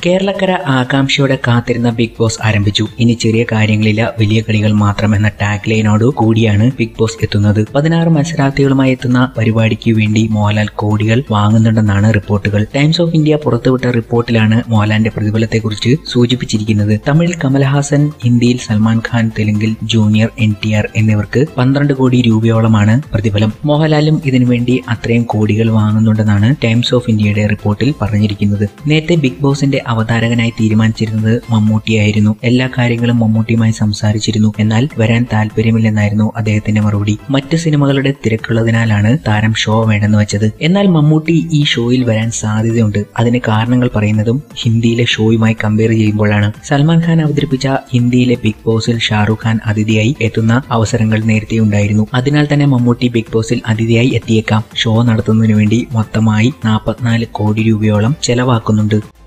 കേരളക്കര ആകാംക്ഷയോടെ കാത്തിരുന്ന big boss ആരംഭിച്ചു ഇനി ചെറിയ കാര്യങ്ങളില്ല വലിയ കളികൾ മാത്രം എന്ന ടാഗ് ലൈനോട് കൂടിയാണ് ബിഗ് ബോസ് എത്തുന്നത് പതിനാറ് മത്സരാർത്ഥികളുമായി എത്തുന്ന പരിപാടിക്ക് വേണ്ടി മോഹൻലാൽ കോടികൾ വാങ്ങുന്നുണ്ടെന്നാണ് റിപ്പോർട്ടുകൾ ടൈംസ് ഓഫ് ഇന്ത്യ പുറത്തുവിട്ട റിപ്പോർട്ടിലാണ് മോഹൻലാലിന്റെ പ്രതിഫലത്തെക്കുറിച്ച് സൂചിപ്പിച്ചിരിക്കുന്നത് തമിഴിൽ കമൽഹാസൻ ഹിന്ദിയിൽ സൽമാൻ ഖാൻ തെലുങ്കിൽ ജൂനിയർ എൻ ടി ആർ എന്നിവർക്ക് പന്ത്രണ്ട് കോടി രൂപയോളമാണ് പ്രതിഫലം മോഹൻലാലും ഇതിനുവേണ്ടി അത്രയും കോടികൾ വാങ്ങുന്നുണ്ടെന്നാണ് ടൈംസ് ഓഫ് ഇന്ത്യയുടെ റിപ്പോർട്ടിൽ പറഞ്ഞിരിക്കുന്നത് നേരത്തെ ബിഗ് ബോസിന്റെ അവതാരകനായി തീരുമാനിച്ചിരുന്നത് മമ്മൂട്ടിയായിരുന്നു എല്ലാ കാര്യങ്ങളും മമ്മൂട്ടിയുമായി സംസാരിച്ചിരുന്നു എന്നാൽ വരാൻ താല്പര്യമില്ലെന്നായിരുന്നു അദ്ദേഹത്തിന്റെ മറുപടി മറ്റ് സിനിമകളുടെ തിരക്കുള്ളതിനാലാണ് താരം ഷോ വേണ്ടെന്ന് വെച്ചത് എന്നാൽ മമ്മൂട്ടി ഈ ഷോയിൽ വരാൻ സാധ്യതയുണ്ട് അതിന് കാരണങ്ങൾ പറയുന്നതും ഹിന്ദിയിലെ ഷോയുമായി കമ്പയർ ചെയ്യുമ്പോഴാണ് സൽമാൻ ഖാൻ അവതരിപ്പിച്ച ഹിന്ദിയിലെ ബിഗ് ബോസിൽ ഷാറൂഖ് ഖാൻ അതിഥിയായി എത്തുന്ന അവസരങ്ങൾ നേരത്തെ ഉണ്ടായിരുന്നു അതിനാൽ തന്നെ മമ്മൂട്ടി ബിഗ് ബോസിൽ അതിഥിയായി എത്തിയേക്കാം ഷോ നടത്തുന്നതിനു വേണ്ടി മൊത്തമായി നാൽപ്പത്തിനാല് കോടി രൂപയോളം ചെലവാക്കുന്നുണ്ട്